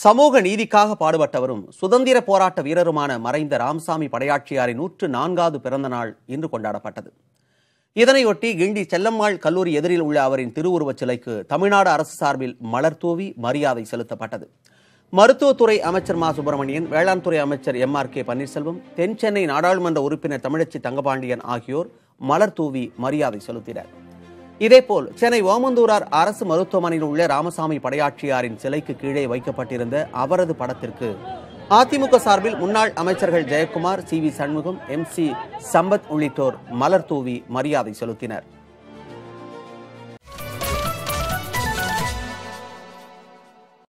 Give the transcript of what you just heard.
சமூக நீதிக்காக பாடுபட்டவரும் சுதந்திர போராட்ட வீரருமான மறைந்த ராமசாமி படையாட்சியாரின் நூற்று நான்காவது பிறந்த நாள் இன்று கொண்டாடப்பட்டது இதனையொட்டி கிண்டி செல்லம்மாள் கல்லூரி எதிரில் உள்ள அவரின் திருவுருவச் சிலைக்கு தமிழ்நாடு அரசு சார்பில் மலர் தூவி மரியாதை செலுத்தப்பட்டது மருத்துவத்துறை அமைச்சர் மா சுப்பிரமணியன் வேளாண் துறை அமைச்சர் எம் ஆர் கே பன்னீர்செல்வம் தென் சென்னை நாடாளுமன்ற உறுப்பினர் தமிழச்சி தங்கபாண்டியன் ஆகியோர் மலர் தூவி மரியாதை செலுத்தினர் இதேபோல் சென்னை ஓமந்தூரார் அரசு மருத்துவமனையில் உள்ள ராமசாமி படையாட்சியாரின் சிலைக்கு கீழே வைக்கப்பட்டிருந்த அவரது படத்திற்கு அதிமுக சார்பில் முன்னாள் அமைச்சர்கள் Jayakumar C V Shanmugam M C Sampath உள்ளிட்டோர் மலர் தூவி மரியாதை செலுத்தினர்